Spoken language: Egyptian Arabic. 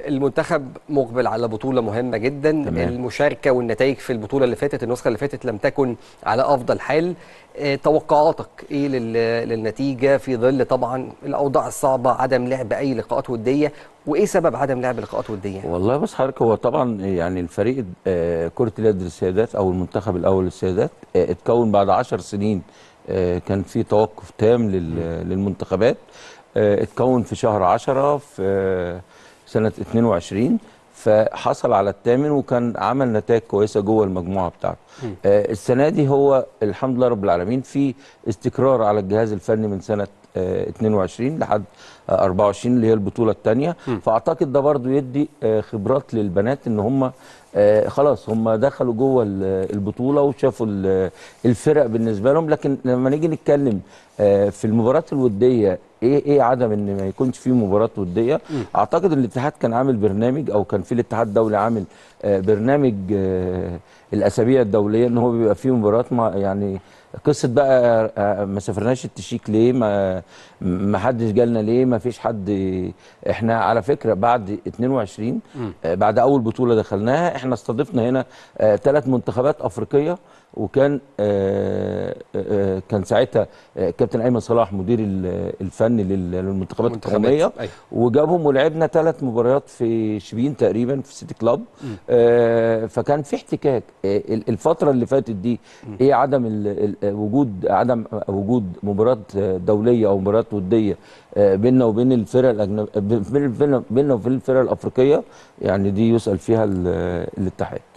المنتخب مقبل على بطوله مهمه جدا تمام. المشاركه والنتائج في البطوله اللي فاتت النسخه اللي فاتت لم تكن على افضل حال آه، توقعاتك ايه لل- للنتيجه في ظل طبعا الاوضاع الصعبه عدم لعب اي لقاءات وديه وايه سبب عدم لعب لقاءات وديه والله بص حضرتك هو طبعا يعني الفريق آه، كرة اليد للسيدات او المنتخب الاول للسيدات آه، اتكون بعد عشر سنين آه، كان في توقف تام لل- للمنتخبات آه، اتكون في شهر عشرة في آه، سنة 22 فحصل على الثامن وكان عمل نتائج كويسة جوه المجموعة بتاعته آه، السنة دي هو الحمد لله رب العالمين في استقرار على الجهاز الفني من سنة آه، 22 لحد آه، 24 اللي هي البطولة الثانية فأعتقد ده برضو يدي آه، خبرات للبنات إن هم آه، خلاص هم دخلوا جوه ال- البطولة وشافوا ال- الفرق بالنسبة لهم لكن لما نيجي نتكلم آه، في المباراة الودية ايه ايه عدم ان ما يكونش في مباراه وديه اعتقد ان الاتحاد كان عامل برنامج او كان في الاتحاد الدولي عامل آه، برنامج آه، الاسابيع الدوليه ان هو بيبقى فيه مباراه ما يعني قصه بقى آه، ما سافرناش التشيك ليه ما ما حدش جالنا ليه ما فيش حد احنا على فكره بعد 22 آه، بعد اول بطوله دخلناها احنا استضفنا هنا ثلاث منتخبات افريقيه وكان آه، آه، كان ساعتها آه، كابتن ايمن صلاح مدير ال- الفني لل- للمنتخبات المنتخبات، القوميه أيوة. وجابهم ولعبنا ثلاث مباريات في شبين تقريبا في سيتي كلاب آه فكان في احتكاك آه ال- الفتره اللي فاتت دي ايه عدم ال- ال- وجود عدم وجود مباراه آه، دوليه او مباراه وديه آه بيننا وبين الفرق الاجنبيه بيننا وبين الفرق الافريقيه يعني دي يسال فيها ال- الاتحاد